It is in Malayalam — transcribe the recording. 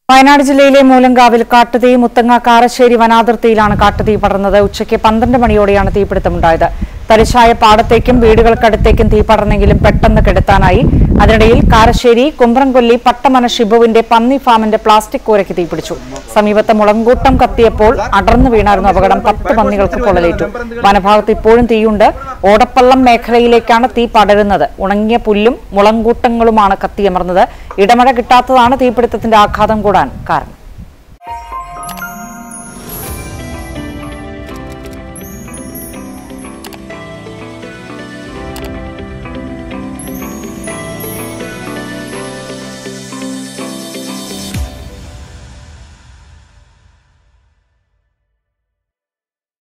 വയനാട് ജില്ലയിലെ മൂലങ്കാവിൽ കാട്ടുതീ മുത്തങ്ങ കാരശ്ശേരി വനാതിർത്തിയിലാണ് കാട്ടുതീ പടർന്നത് ഉച്ചയ്ക്ക് പന്ത്രണ്ട് മണിയോടെയാണ് തീപിടുത്തമുണ്ടായത് തരിശായ പാടത്തേക്കും വീടുകൾക്കടുത്തേക്കും തീ പടർന്നെങ്കിലും പെട്ടെന്ന് കെടുത്താനായി അതിനിടയിൽ കാരശ്ശേരി കുമ്പ്രംകൊല്ലി പട്ടമന ഷിബുവിന്റെ പന്നി ഫാമിന്റെ പ്ലാസ്റ്റിക് കൂരയ്ക്ക് തീപിടിച്ചു സമീപത്ത് മുളങ്കൂട്ടം കത്തിയപ്പോൾ അടർന്നു വീണായിരുന്നു അപകടം പത്ത് പന്നികൾക്ക് പൊള്ളലേറ്റു വനഭാഗത്ത് ഇപ്പോഴും തീയുണ്ട് ഓടപ്പള്ളം മേഖലയിലേക്കാണ് തീ പടരുന്നത് ഉണങ്ങിയ പുല്ലും മുളങ്കൂട്ടങ്ങളുമാണ് കത്തിയമർന്നത് ഇടമഴ കിട്ടാത്തതാണ് തീപിടുത്തത്തിന്റെ ആഘാതം കൂടാൻ കാരണം